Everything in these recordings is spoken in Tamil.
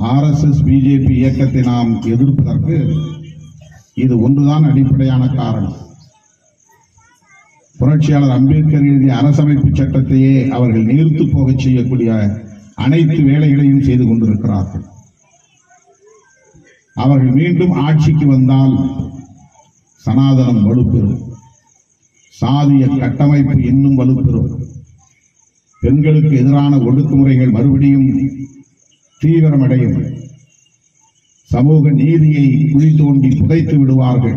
ஆர்எஸ்எஸ் பிஜேபி இயக்கத்தை நாம் எதிர்ப்பதற்கு இது ஒன்றுதான் அடிப்படையான காரணம் புரட்சியாளர் அம்பேத்கர் எழுதிய அரசமைப்பு சட்டத்தையே அவர்கள் நீர்த்து போகச் செய்யக்கூடிய அனைத்து வேலைகளையும் செய்து கொண்டிருக்கிறார்கள் அவர்கள் மீண்டும் ஆட்சிக்கு வந்தால் சனாதனம் வலுப்பெறும் சாதிய கட்டமைப்பு இன்னும் வலுப்பெறும் பெண்களுக்கு எதிரான ஒடுக்குமுறைகள் மறுபடியும் தீவிரமடையும் சமூக நீதியை குழி தோண்டி புதைத்து விடுவார்கள்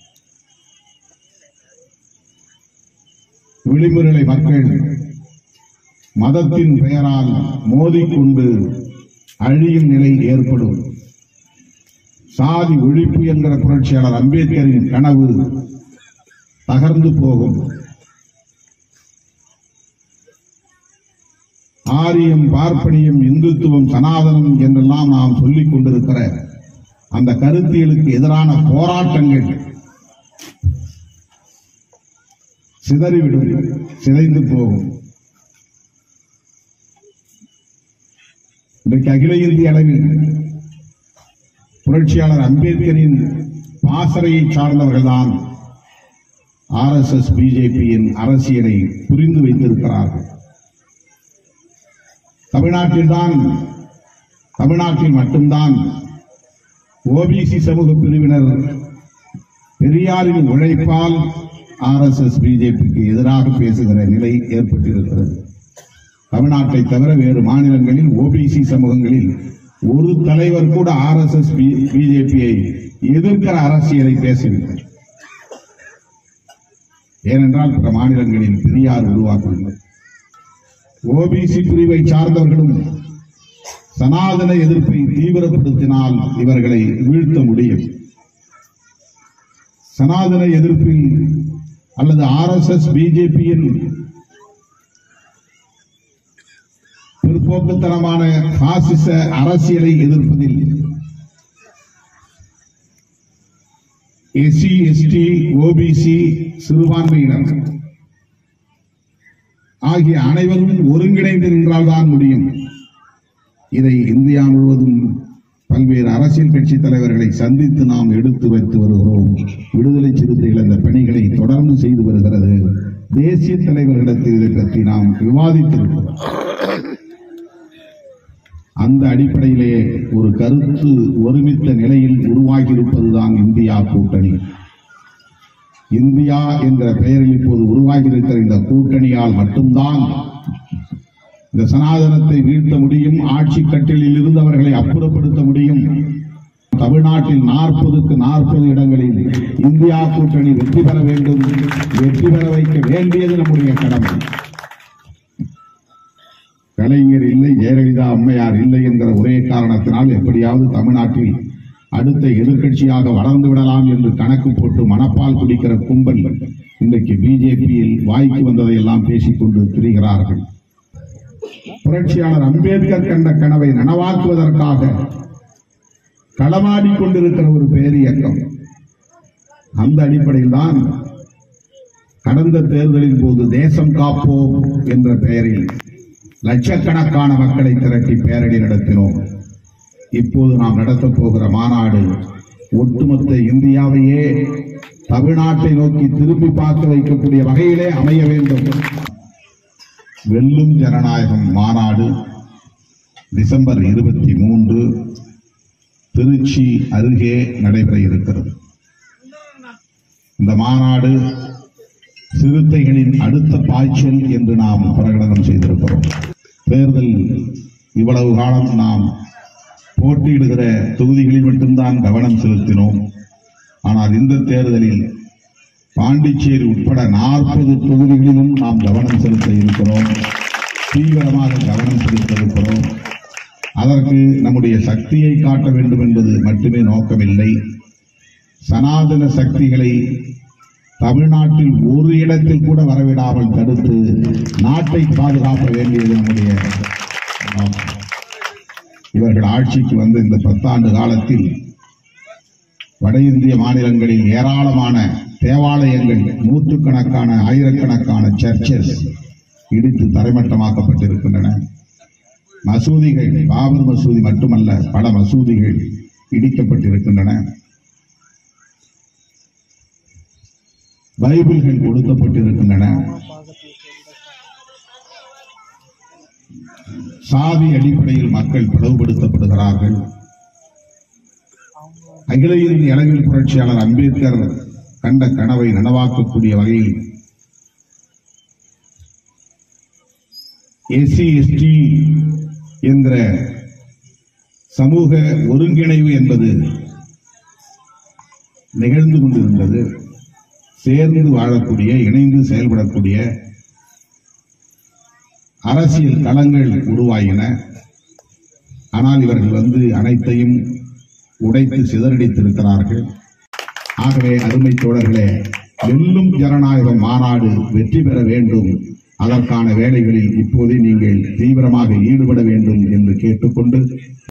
விளிம்புநிலை மக்கள் மதத்தின் பெயரால் மோதிக்கொண்டு அழியும் நிலை ஏற்படும் சாதி ஒழிப்பு என்கிற புரட்சியாளர் அம்பேத்கரின் கனவு தகர்ந்து போகும் ஆரியம் பார்ப்பனியம் இந்துத்துவம் சனாதனம் என்றெல்லாம் நாம் சொல்லிக் கொண்டிருக்கிற அந்த கருத்தியலுக்கு எதிரான போராட்டங்கள் சிதறிவிடும் சிதைந்து போகும் இன்றைக்கு அகில இந்திய அளவில் புரட்சியாளர் அம்பேத்கரின் பாசறையை சார்ந்தவர்கள்தான் ஆர்எஸ்எஸ் பிஜேபியின் அரசியலை புரிந்து வைத்திருக்கிறார்கள் தமிழ்நாட்டில்தான் தமிழ்நாட்டில் மட்டும்தான் ஓபிசி சமூக பிரிவினர் பெரியாரின் உழைப்பால் ஆர்எஸ்எஸ் பிஜேபிக்கு எதிராக பேசுகிற நிலை ஏற்பட்டிருக்கிறது தமிழ்நாட்டை தவிர வேறு மாநிலங்களில் ஓபிசி சமூகங்களில் ஒரு தலைவர் கூட ஆர்எஸ்எஸ் பிஜேபியை எதிர்க்கிற அரசியலை பேசவில்லை ஏனென்றால் பிற மாநிலங்களில் பெரியார் உருவாக்கவில்லை ஓபிசி பிரிவை சார்ந்தவர்களும் சனாதன எதிர்ப்பை தீவிரப்படுத்தினால் இவர்களை வீழ்த்த முடியும் சனாதன எதிர்ப்பில் அல்லது ஆர்எஸ்எஸ் பிஜேபியின் பிற்போக்குத்தனமான பாசிச அரசியலை எதிர்ப்பதில் எஸ்சி எஸ்டி ஓபிசி சிறுபான்மையினர் ஆகிய அனைவரும் ஒருங்கிணைந்து நின்றால்தான் முடியும் இதை இந்தியா முழுவதும் பல்வேறு அரசியல் கட்சி தலைவர்களை சந்தித்து நாம் எடுத்து வைத்து வருகிறோம் விடுதலை சிறுத்தைகள் அந்த பணிகளை தொடர்ந்து செய்து வருகிறது தேசிய தலைவர்களிடத்தில் இதை பற்றி நாம் விவாதித்திருக்கிறோம் அந்த அடிப்படையிலே ஒரு கருத்து ஒருமித்த நிலையில் உருவாகியிருப்பதுதான் இந்தியா கூட்டணி இந்தியா என்ற பெயரில் இப்போது உருவாகியிருக்கிற இந்த கூட்டணியால் மட்டும்தான் இந்த சனாதனத்தை வீழ்த்த முடியும் ஆட்சி கட்டிலில் இருந்தவர்களை அப்புறப்படுத்த முடியும் தமிழ்நாட்டில் நாற்பதுக்கு நாற்பது இடங்களில் இந்தியா கூட்டணி வெற்றி பெற வேண்டும் வெற்றி பெற வைக்க வேண்டியது நம்முடைய கடமை கலைஞர் இல்லை ஜெயலலிதா அம்மையார் இல்லை என்கிற ஒரே காரணத்தினால் எப்படியாவது தமிழ்நாட்டில் அடுத்த எதிர்க்கட்சியாக வளர்ந்து விடலாம் என்று கணக்கு போட்டு மணப்பால் குடிக்கிற கும்பல் இன்றைக்கு பிஜேபியில் வாய்க்கு வந்ததை எல்லாம் பேசிக்கொண்டு திரிகிறார்கள் புரட்சியாளர் அம்பேத்கர் கண்ட கனவை நனவாக்குவதற்காக களமாடிக் கொண்டிருக்கிற ஒரு பேரியக்கம் அந்த அடிப்படையில் தான் கடந்த தேர்தலின் போது தேசம் காப்போம் என்ற பெயரில் லட்சக்கணக்கான மக்களை திரட்டி பேரணி நடத்தினோம் இப்போது நாம் நடத்தப் போகிற மாநாடு ஒட்டுமொத்த இந்தியாவையே தமிழ்நாட்டை நோக்கி திரும்பி பார்க்க வைக்கக்கூடிய வகையிலே அமைய வேண்டும் வெல்லும் ஜனநாயகம் மாநாடு டிசம்பர் இருபத்தி மூன்று திருச்சி அருகே நடைபெற இருக்கிறது இந்த மாநாடு சிறுத்தைகளின் அடுத்த பாய்ச்சல் என்று நாம் பிரகடனம் செய்திருக்கிறோம் தேர்தல் இவ்வளவு காலம் நாம் போட்டியிடுகிற தொகுதிகளில் மட்டும்தான் கவனம் செலுத்தினோம் ஆனால் இந்த தேர்தலில் பாண்டிச்சேரி உட்பட நாற்பது தொகுதிகளிலும் நாம் கவனம் செலுத்த இருக்கிறோம் தீவிரமாக கவனம் செலுத்த இருக்கிறோம் அதற்கு நம்முடைய சக்தியை காட்ட வேண்டும் என்பது மட்டுமே நோக்கமில்லை சனாதன சக்திகளை தமிழ்நாட்டில் ஒரு இடத்தில் கூட வரவிடாமல் தடுத்து நாட்டை பாதுகாக்க வேண்டியது நம்முடைய நோக்கம் இவர்கள் ஆட்சிக்கு வந்த இந்த பத்தாண்டு காலத்தில் வட இந்திய மாநிலங்களில் ஏராளமான தேவாலயங்கள் நூற்றுக்கணக்கான ஆயிரக்கணக்கான சர்ச்சஸ் இடித்து தரைமட்டமாக்கப்பட்டிருக்கின்றன மசூதிகள் பாபர் மசூதி மட்டுமல்ல பல மசூதிகள் இடிக்கப்பட்டிருக்கின்றன பைபிள்கள் கொடுக்கப்பட்டிருக்கின்றன சாதி அடிப்படையில் மக்கள் பிளவுபடுத்தப்படுகிறார்கள் அகில இந்திய அளவில் புரட்சியாளர் அம்பேத்கர் கண்ட கனவை நனவாக்கக்கூடிய வகையில் எஸ்சி எஸ்டி என்ற சமூக ஒருங்கிணைவு என்பது நிகழ்ந்து கொண்டிருந்தது சேர்ந்து வாழக்கூடிய இணைந்து செயல்படக்கூடிய அரசியல் களங்கள் உருவாயின ஆனால் இவர்கள் வந்து அனைத்தையும் உடைத்து சிதறடித்திருக்கிறார்கள் ஆகவே அருமை தோழர்களே வெல்லும் ஜனநாயக மாநாடு வெற்றி பெற வேண்டும் அதற்கான வேலைகளில் இப்போதே நீங்கள் தீவிரமாக ஈடுபட வேண்டும் என்று கேட்டுக்கொண்டு